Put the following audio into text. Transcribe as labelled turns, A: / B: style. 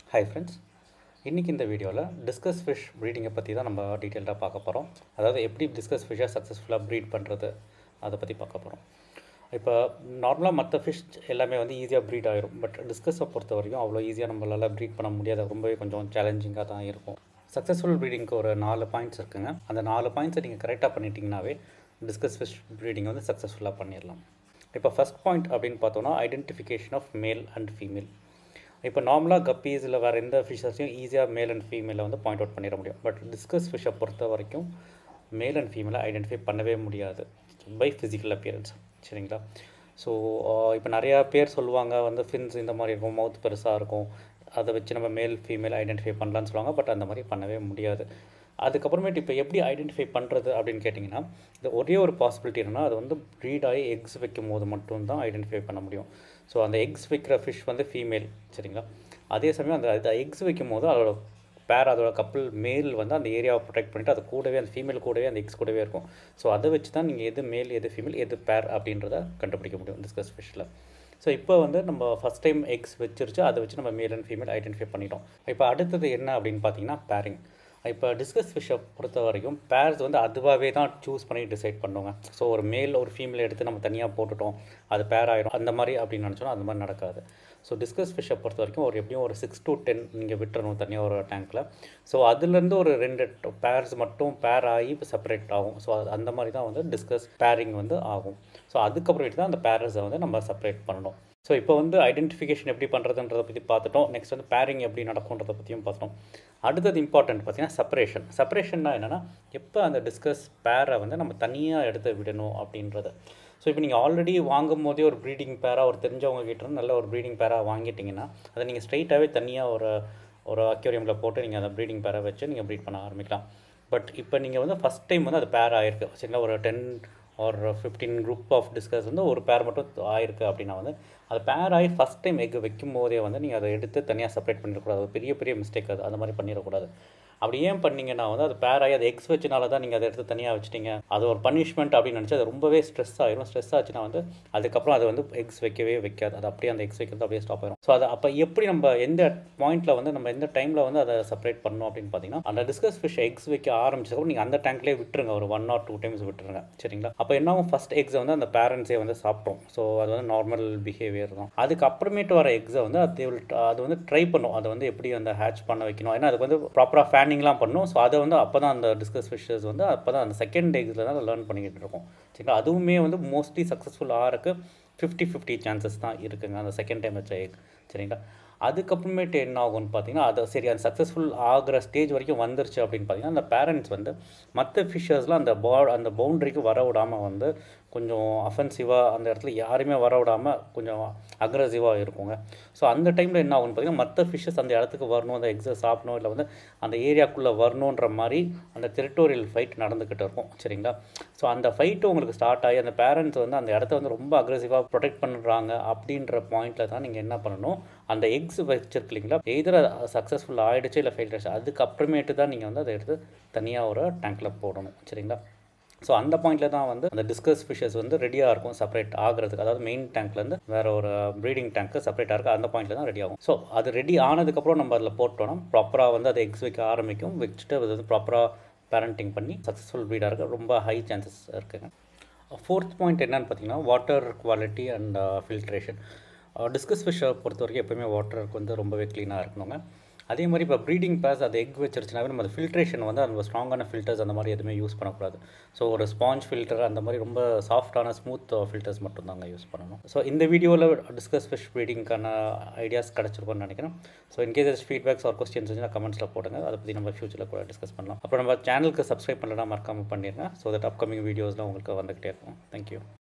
A: hi friends இன்றைக்கி இந்த வீடியோவில் டிஸ்கஸ் ஃபிஷ் ப்ரீடிங்கை பற்றி தான் நம்ம டீட்டெயில்டாக பார்க்க போகிறோம் அதாவது எப்படி டிஸ்கஸ் ஃபிஷ்ஷை சக்ஸஸ்ஃபுல்லாக ப்ரீட் பண்ணுறது அதை பற்றி பார்க்க போகிறோம் இப்போ நார்மலாக மற்ற ஃபிஷ் எல்லாமே வந்து ஈஸியாக ப்ரீட் ஆகிரும் பட் டிஸ்கஸை பொறுத்த வரைக்கும் அவ்வளோ ஈஸியாக நம்மளால் ப்ரீட் பண்ண முடியாது ரொம்பவே கொஞ்சம் சேலஞ்சிங்காக தான் இருக்கும் சக்ஸஸ்ஃபுல் ப்ரீடிங்க்கு ஒரு நாலு பாயிண்ட்ஸ் இருக்குங்க அந்த நாலு பாயிண்ட்ஸை நீங்கள் கரெக்டாக பண்ணிட்டீங்கனாவே டிஸ்கஸ் ஃபிஷ் ப்ரீடிங் வந்து சக்ஸஸ்ஃபுல்லாக பண்ணிடலாம் இப்போ ஃபஸ்ட் பாயிண்ட் அப்படின்னு பார்த்தோன்னா identification of male and female இப்போ நார்மலாக கப்பீஸ் இல்லை வேறு எந்த ஃபிஷஸையும் ஈஸியாக மேல் அண்ட் ஃபீமேலை வந்து பாயிண்ட் அவுட் பண்ணிட முடியும் பட் டிஸ்கஸ் ஃபிஷ்ஷை பொறுத்த வரைக்கும் மேல் அண்ட் ஃபீமேலை ஐடென்டிஃபை பண்ணவே முடியாது பை ஃபிசிக்கல் அப்பியரன்ஸ் சரிங்களா ஸோ இப்போ நிறையா பேர் சொல்லுவாங்க வந்து ஃபின்ஸ் இந்த மாதிரி இருக்கும் மவுத் பெருசாக இருக்கும் அதை வச்சு நம்ம மேல் ஃபீமேல் ஐடென்டிஃபை பண்ணலான்னு சொல்லுவாங்க பட் அந்த மாதிரி பண்ணவே முடியாது அதுக்கப்புறமேட்டு இப்போ எப்படி ஐடென்டிஃபை பண்ணுறது அப்படின்னு கேட்டிங்கன்னா இது ஒரே ஒரு பாசிபிலிட்டி என்னன்னா அது வந்து ப்ரீட் ஆகி எக்ஸ் வைக்கும் போது மட்டும்தான் ஐடென்டிஃபை பண்ண முடியும் ஸோ அந்த எக்ஸ் வைக்கிற ஃபிஷ் வந்து ஃபீமேல் சரிங்களா அதே சமயம் அந்த அந்த எக்ஸ் வைக்கும் போது அதோட பேர் அதோட கப்பல் மேல் வந்து அந்த ஏரியாவை ப்ரொடெக்ட் பண்ணிவிட்டு அது கூடவே அந்த ஃபீமேல் கூடவே அந்த எக்ஸ் கூடவே இருக்கும் ஸோ அதை வச்சு தான் நீங்கள் எது மேல் எது ஃபீமேல் எது பேர் அப்படின்றத கண்டுபிடிக்க முடியும் டிஸ்கஸ் ஃபிஷ்ஷில் ஸோ இப்போ வந்து நம்ம ஃபஸ்ட் டைம் எக்ஸ் வச்சிருச்சு அதை வச்சு நம்ம மேல் அண்ட் ஃபீமேல் ஐடென்டிஃபை பண்ணிட்டோம் இப்போ அடுத்தது என்ன அப்படின்னு பார்த்தீங்கன்னா பேரிங் இப்போ டிஸ்கஸ் ஃபிஷ்ஷை பொறுத்த வரைக்கும் பேர்ஸ் வந்து அதுவாகவே தான் சூஸ் பண்ணி டிசைட் பண்ணுவாங்க ஸோ ஒரு மேல் ஒரு ஃபீமேல் எடுத்து நம்ம தனியாக போட்டுட்டோம் அது பேர் ஆயிரும் அந்த மாதிரி அப்படின்னு நினச்சோன்னா அந்த மாதிரி நடக்காது ஸோ டிஸ்கஸ் ஃபிஷ்ஷை பொறுத்த வரைக்கும் ஒரு எப்படியும் ஒரு சிக்ஸ் டு டென் நீங்கள் விட்டுறணும் தனியாக ஒரு டேங்க்கில் ஸோ அதுலேருந்து ஒரு ரெண்டு பேர்ஸ் மட்டும் பேர் ஆகி செப்பரேட் ஆகும் ஸோ அது அந்த மாதிரி தான் வந்து டிஸ்கஸ் பேரிங் வந்து ஆகும் ஸோ அதுக்கப்புறமேட்டு தான் அந்த பேரஸை வந்து நம்ம செப்பரேட் பண்ணணும் ஸோ இப்போ வந்து ஐடென்டிஃபிகேஷன் எப்படி பண்ணுறதுன்றதை பற்றி பார்த்துட்டோம் நெக்ஸ்ட் வந்து பேரிங் எப்படி நடக்கும்ன்றதை பற்றியும் பார்த்தோம் அடுத்தது இம்பார்ட்டன்ட் பார்த்தீங்கன்னா செப்பரேஷன் செப்பரேஷன்னா என்னென்னா எப்போ அந்த டிஸ்கஸ் பேரை வந்து நம்ம தனியாக எடுத்து விடணும் அப்படின்றது ஸோ இப்போ நீங்கள் ஆல்ரெடி வாங்கும் போதே ஒரு ப்ரீடிங் பேராக ஒரு தெரிஞ்சவங்க கிட்ட நல்ல ஒரு ப்ரீடிங் பேராக வாங்கிட்டீங்கன்னா அதை நீங்கள் ஸ்ட்ரைட்டாகவே தனியாக ஒரு ஒரு அக்யூரியமில் போட்டு நீங்கள் அந்த ப்ரீடிங் பேரை வச்சு நீங்கள் ப்ரீட் பண்ண ஆரம்பிக்கலாம் பட் இப்போ நீங்கள் வந்து ஃபஸ்ட் டைம் வந்து அது பேர் ஆகிருக்கு சரிங்களா ஒரு டென் ஒரு ஃபிஃப்டீன் குரூப் ஆஃப் டிஸ்கஸ் வந்து ஒரு பேர் மட்டும் ஆயிருக்கு அப்படின்னா வந்து அது பேர் ஆகி ஃபஸ்ட் டைம் எக் வைக்கும் போதே வந்து நீங்கள் அதை எடுத்து தனியாக செப்பரேட் பண்ணிடக்கூடாது பெரிய பெரிய மிஸ்டேக் அது அந்த மாதிரி பண்ணிடக்கூடாது அப்படி ஏன் பண்ணீங்கன்னா வந்து அது பேர் ஆகி அது எக்ஸ் வச்சனால தான் நீங்கள் அதை எடுத்து தனியாக வச்சிட்டீங்க அது ஒரு பனிஷ்மெண்ட் அப்படின்னு நினச்சி அது ரொம்பவே ஸ்ட்ரெஸ் ஆயிரும் ஸ்ட்ரெஸ் ஆச்சுன்னா வந்து அதுக்கப்புறம் அது வந்து எக்ஸ் வைக்கவே வைக்காது அது அப்படியே அந்த எக்ஸ் வைக்கிறது அப்படியே ஸ்டாப் ஆயிரும் ஸோ அது அப்போ எப்படி நம்ம எந்த பாயிண்ட்டில் வந்து நம்ம எந்த டைமில் வந்து அதை செப்பரேட் பண்ணணும் அப்படின்னு பார்த்தீங்கன்னா அந்த டிஸ்கஸ் ஃபிஷ் எக்ஸ் வைக்க ஆரம்பிச்சதுக்கப்புறம் நீங்கள் அந்த டேங்க்லேயே விட்டுருங்க ஒரு ஒன் ஆர் டூ டைம்ஸ் விட்டுருங்க சரிங்களா அப்போ என்னாகும் ஃபஸ்ட் எக்ஸை வந்து அந்த பேரண்ட்ஸே வந்து சாப்பிட்டோம் ஸோ அது வந்து நார்மல் பிஹேவியர் தான் அதுக்கப்புறமேட்டு வர எக்ஸை வந்து அது அது வந்து ட்ரை பண்ணும் அதை வந்து எப்படி அந்த ஹேட்ச் பண்ண வைக்கணும் ஏன்னா அதுக்கு வந்து ப்ராப்பராக ஃபேனிங்லாம் பண்ணும் ஸோ அதை வந்து அப்போ தான் அந்த டிஸ்கஸ் ஃபிஷஸ் வந்து அப்போ தான் அந்த செகண்ட் எக்ஸில் தான் லேர்ன் பண்ணிக்கிட்டு இருக்கோம் சரிங்களா அதுவுமே வந்து மோஸ்ட்லி சக்ஸஸ்ஃபுல் ஆகிறதுக்கு ஃபிஃப்டி ஃபிஃப்டி சான்சஸ் தான் இருக்குங்க அந்த செகண்ட் டைம் வச்ச எக் சரிங்களா அதுக்கப்புறமேட்டு என்ன ஆகும்னு பார்த்தீங்கன்னா அது சரி அது சக்ஸஸ்ஃபுல் ஆகிற ஸ்டேஜ் வரைக்கும் வந்துருச்சு அப்படின்னு பார்த்தீங்கன்னா அந்த பேரண்ட்ஸ் வந்து மற்ற ஃபிஷர்ஸ்லாம் அந்த பா அந்த பவுண்ட்ரிக்கு வர விடாமல் வந்து கொஞ்சம் அஃபென்சிவாக அந்த இடத்துல யாருமே வர விடாமல் கொஞ்சம் அக்ரஸிவாக இருக்குங்க ஸோ அந்த டைமில் என்ன ஆகும்னு பார்த்தீங்கன்னா மற்ற ஃபிஷ்ஷஸ் அந்த இடத்துக்கு வரணும் அந்த எக்ஸை சாப்பிடணும் இல்லை வந்து அந்த ஏரியாக்குள்ளே வரணுன்ற மாதிரி அந்த டெரிட்டோரியல் ஃபைட் நடந்துக்கிட்டு இருக்கும் சரிங்களா ஸோ அந்த ஃபைட்டு உங்களுக்கு ஸ்டார்ட் ஆகி அந்த பேரண்ட்ஸ் வந்து அந்த இடத்த வந்து ரொம்ப அக்ரெசிவாக ப்ரொடெக்ட் பண்ணுறாங்க அப்படின்ற பாயிண்டில் தான் நீங்கள் என்ன பண்ணணும் அந்த எக்ஸ் வச்சிருக்கீங்களா எதிர சக்ஸஸ்ஃபுல் ஆகிடுச்சு இல்லை ஃபெயில் ஆகிடுச்சு அதுக்கப்புறமேட்டு தான் நீங்கள் வந்து அதை எடுத்து தனியாக ஒரு டேங்க்கில் போடணும் சரிங்களா ஸோ அந்த பாயிண்டில் தான் வந்து அந்த டிஸ்கஸ் ஃபிஷஸ் வந்து ரெடியாக இருக்கும் செப்பரேட் ஆகிறதுக்கு அதாவது மெயின் டேங்க்லேருந்து வேறு ஒரு ப்ரீடிங் டேங்க்கு செப்பரேட்டாக இருக்குது அந்த பாயிண்டில் தான் ரெடி ஆகும் ஸோ அது ரெடி ஆனதுக்கப்புறம் நம்ம அதில் போட்டோம்னா ப்ராப்பராக வந்து அதை எக்ஸ் வைக்க ஆரம்பிக்கும் வச்சுட்டு அது வந்து ப்ராப்பராக பேரண்டிங் பண்ணி சக்ஸஸ்ஃபுல் ப்ரீடாக இருக்க ரொம்ப ஹை சான்சஸ் இருக்குங்க ஃபோர்த் பாயிண்ட் என்னன்னு பார்த்தீங்கன்னா water quality and filtration discus ஃபிஷ்ஷை பொறுத்த வரைக்கும் எப்போயுமே வாட்டருக்கு வந்து ரொம்பவே க்ளீனாக இருக்கணுங்க அதே மாதிரி இப்போ ப்ரீடிங் பேஸ் அது எக் வச்சிருச்சுனாவே நம்ம அந்த ஃபில்ட்ரேஷன் வந்து அந்த ஸ்ட்ராங்கான ஃபில்டர்ஸ் அந்த மாதிரி எதுவுமே யூஸ் பண்ணக்கூடாது ஸோ ஒரு ஸ்பாஞ்ச் ஃபில்டர் அந்த மாதிரி ரொம்ப சாஃப்டான ஸ்மூத் ஃபில்டர்ஸ் மட்டும் தாங்க யூஸ் பண்ணணும் ஸோ இந்த வீடியோவில் டிஸ்கஸ் ஃபிஷ் ப்ரீடிங்க்கான ஐடியாஸ் கிடச்சிருக்கும்னு நினைக்கிறேன் ஸோ இன்கேஸ் எஸ் ஃபீட்பேக்ஸ் ஆர் கொஸ்டின்ஸ் இருந்தால் கமெண்ட்ஸில் போடுங்க அதை பற்றி நம்ம ஃபியூச்சரில் கூட டிஸ்கஸ் பண்ணலாம் அப்புறம் நம்ம சேனலுக்கு சப்ஸ்கிரைப் பண்ணலாம் மறக்காமல் பண்ணிடுங்க ஸோ தட் அப்கமிங் வீடியோஸ்லாம் உங்களுக்கு வந்துகிட்டே இருக்கும் தேங்க்யூ